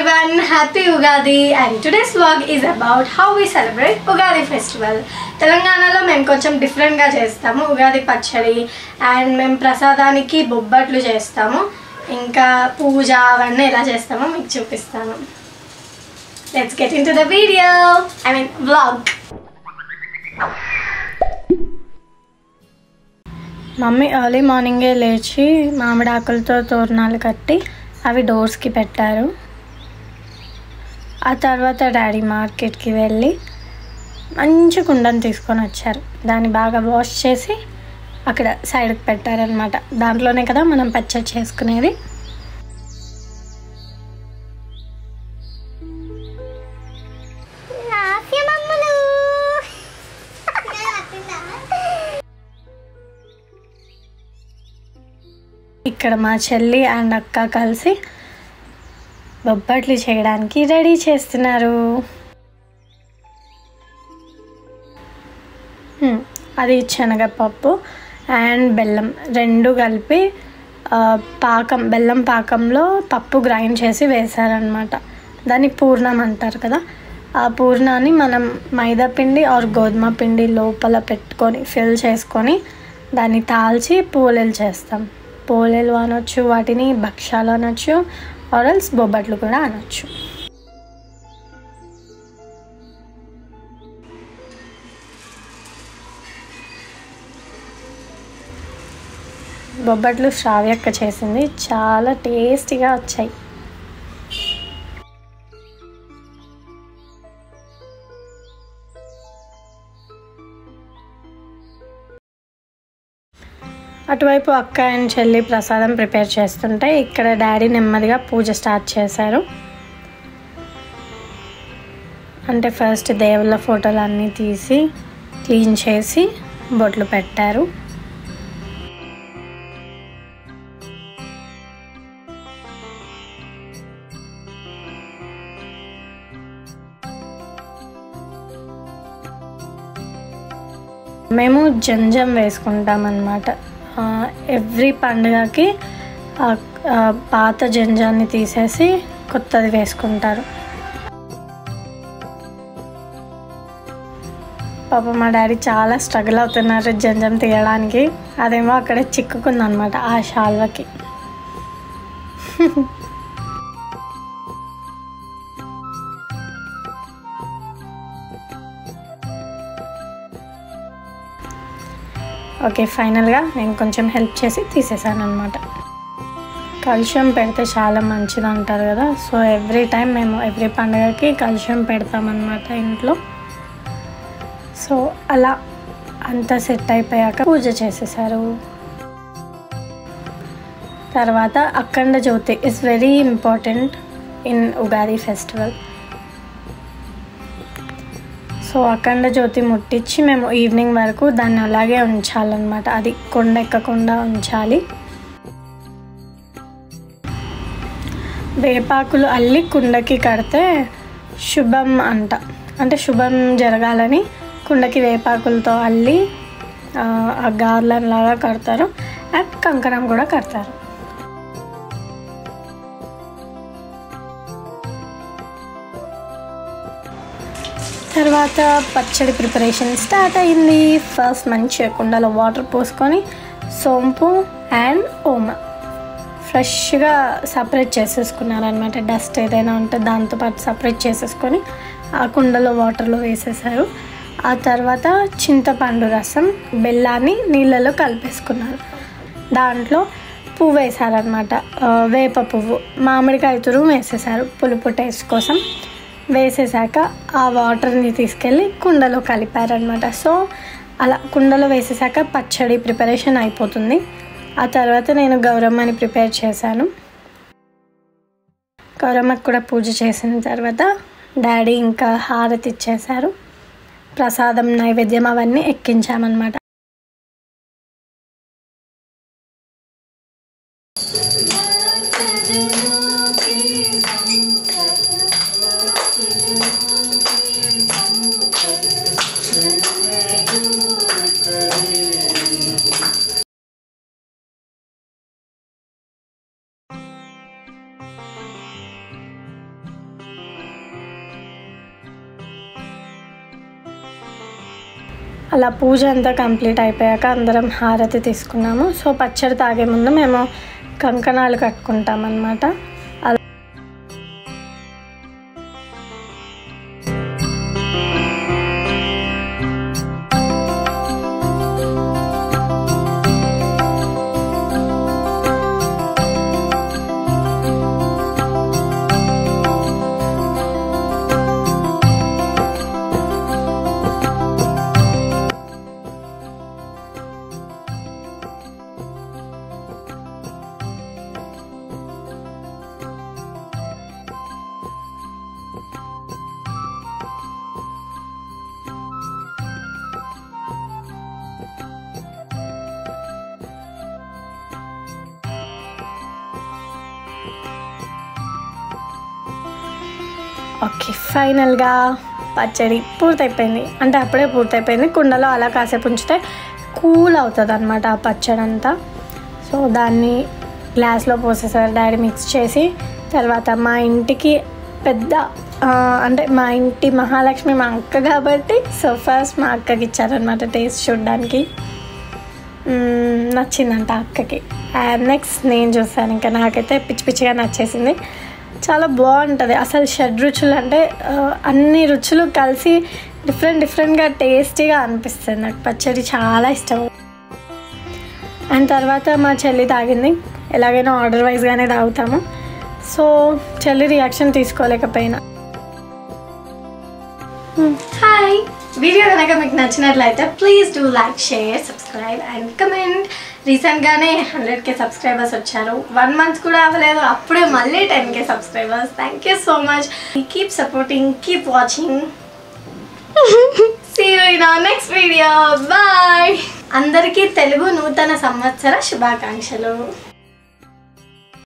everyone, happy Ugadi and today's vlog is about how we celebrate Ugadi festival. తెలంగాణలో మేము కొంచెం డిఫరెంట్గా చేస్తాము ఉగాది పచ్చడి అండ్ మేము ప్రసాదానికి బొబ్బట్లు చేస్తాము ఇంకా పూజ అవన్నీ ఎలా చేస్తామో మీకు చూపిస్తాను let's get into the video I mean vlog mummy early మార్నింగే లేచి మామిడి ఆకులతో తోరణాలు కట్టి అవి డోర్స్కి పెట్టారు ఆ తర్వాత డాడీ మార్కెట్కి వెళ్ళి మంచి కుండను తీసుకొని వచ్చారు దాన్ని బాగా వాష్ చేసి అక్కడ సైడ్కి పెట్టారనమాట దాంట్లోనే కదా మనం పచ్చడి చేసుకునేది ఇక్కడ మా చెల్లి అండ్ అక్క కలిసి బొబ్బట్లు చేయడానికి రెడీ చేస్తున్నారు హ్మ్, అది శనగపప్పు అండ్ బెల్లం రెండు కలిపి ఆ, పాకం బెల్లం పాకంలో పప్పు గ్రైండ్ చేసి వేశారనమాట దాన్ని పూర్ణం అంటారు కదా ఆ పూర్ణాన్ని మనం మైదా పిండి ఆర్ గోధుమ పిండి లోపల పెట్టుకొని ఫిల్ చేసుకొని దాన్ని తాల్చి పూలెలు చేస్తాం పోలేలు అనొచ్చు వాటిని భక్ష్యాలు అనొచ్చు ఆరల్స్ బొబ్బట్లు కూడా అనొచ్చు బొబ్బట్లు శ్రావ్యక్క చేసింది చాలా టేస్టీగా వచ్చాయి అటువైపు అక్క అండ్ చెల్లి ప్రసాదం ప్రిపేర్ చేస్తుంటే ఇక్కడ డాడీ నెమ్మదిగా పూజ స్టార్ట్ చేశారు అంటే ఫస్ట్ దేవుళ్ళ ఫోటోలు అన్నీ తీసి క్లీన్ చేసి బొట్లు పెట్టారు మేము జంజం వేసుకుంటాం అన్నమాట ఎవ్రీ పండుగకి ఆ, ఆ, పాత జంజాన్ని తీసేసి కొత్తది వేసుకుంటారు పాప మా డాడీ చాలా స్ట్రగుల్ అవుతున్నారు జంజం తీయడానికి అదేమో అక్కడ చిక్కుకుందనమాట ఆ షాల్వకి ఓకే ఫైనల్గా నేను కొంచెం హెల్ప్ చేసి తీసేసాను అనమాట కలుషం పెడితే చాలా మంచిది అంటారు కదా సో ఎవ్రీ టైం మేము ఎవ్రీ పండుగకి కలుషం పెడతామన్నమాట ఇంట్లో సో అలా అంతా సెట్ అయిపోయాక పూజ చేసేసారు తర్వాత akhanda jyothi is very important in Ugadi festival so అఖండ జ్యోతి ముట్టించి మేము ఈవినింగ్ వరకు దాన్ని అలాగే ఉంచాలన్నమాట అది కొండ ఎక్కకుండా ఉంచాలి వేపాకులు అల్లి కుండకి కడితే శుభం అంట అంటే శుభం జరగాలని కుండకి వేపాకులతో అల్లి ఆ, ఆ గార్లన్ లాగా కడతారు అండ్ కంకణం కూడా కడతారు తర్వాత పచ్చడి ప్రిపరేషన్ స్టార్ట్ అయింది ఫస్ట్ మంచిగా కుండలో వాటర్ పోసుకొని సోంపు అండ్ ఓమ ఫ్రెష్గా సపరేట్ చేసేసుకున్నారనమాట డస్ట్ ఏదైనా ఉంటే దాంతోపాటు సపరేట్ చేసేసుకొని ఆ కుండలో వాటర్లో వేసేసారు ఆ తర్వాత చింతపండు రసం బెల్లాన్ని నీళ్ళలో కలిపేసుకున్నారు దాంట్లో పువ్వు వేసారనమాట ఆ, వేప పువ్వు మామిడికాయ తురుము వేసేసారు పులుపు టేస్ట్ కోసం వేసేసాక ఆ వాటర్ని తీసుకెళ్ళి కుండలో కలిపారనమాట సో అలా కుండలో వేసేసాక పచ్చడి ప్రిపరేషన్ అయిపోతుంది ఆ తర్వాత నేను గౌరమ్మని ప్రిపేర్ చేశాను గౌరమ్మకి కూడా పూజ చేసిన తర్వాత డాడీ ఇంకా హారతి ఇచ్చేశారు ప్రసాదం నైవేద్యం అవన్నీ ఎక్కించామన్నమాట అలా పూజ అంతా కంప్లీట్ అయిపోయాక అందరం హారతి తీసుకున్నాము సో పచ్చడి తాగే ముందు మేము కంకణాలు కట్టుకుంటాం అన్నమాట అలా ఓకే ఫైనల్గా పచ్చడి పూర్తయిపోయింది అంటే అప్పుడే పూర్తయిపోయింది కుండలో అలా కాసేపు ఉంచితే కూల్ అవుతుంది అనమాట ఆ పచ్చడి అంతా సో దాన్ని గ్లాస్లో పోసేసారు డాడీ మిక్స్ చేసి తర్వాత మా ఇంటికి పెద్ద ఆ, అంటే మా ఇంటి మహాలక్ష్మి మా అక్క కాబట్టి సో ఫస్ట్ మా అక్కకి ఇచ్చారనమాట టేస్ట్ చూడడానికి మ్మ్, నచ్చిందంట అక్కకి అండ్ నెక్స్ట్ నేను చూసాను ఇంకా నాకైతే పిచ్చి పిచ్చిగా నచ్చేసింది చాలా బాగుంటుంది అసలు షడ్ రుచులు అంటే ఆ, అన్ని రుచులు కలిసి డిఫరెంట్ డిఫరెంట్గా టేస్టీగా అనిపిస్తుంది నాకు పచ్చడి చాలా ఇష్టం అండ్ తర్వాత మా చెల్లి తాగింది ఎలాగైనా ఆర్డర్ వైజ్గానే తాగుతాము సో చెల్లి రియాక్షన్ తీసుకోలేకపోయినా హాయ్ వీడియో కనుక మీకు నచ్చినట్లయితే please do like share subscribe and comment రీసెంట్గానే హండ్రెడ్ కే సబ్స్క్రైబర్స్ వచ్చారు వన్ మంత్ కూడా అవ్వలేదు అప్పుడే మళ్ళీ ten K subscribers thank you so much keep supporting keep watching see you in our next video bye అందరికీ తెలుగు నూతన సంవత్సర శుభాకాంక్షలు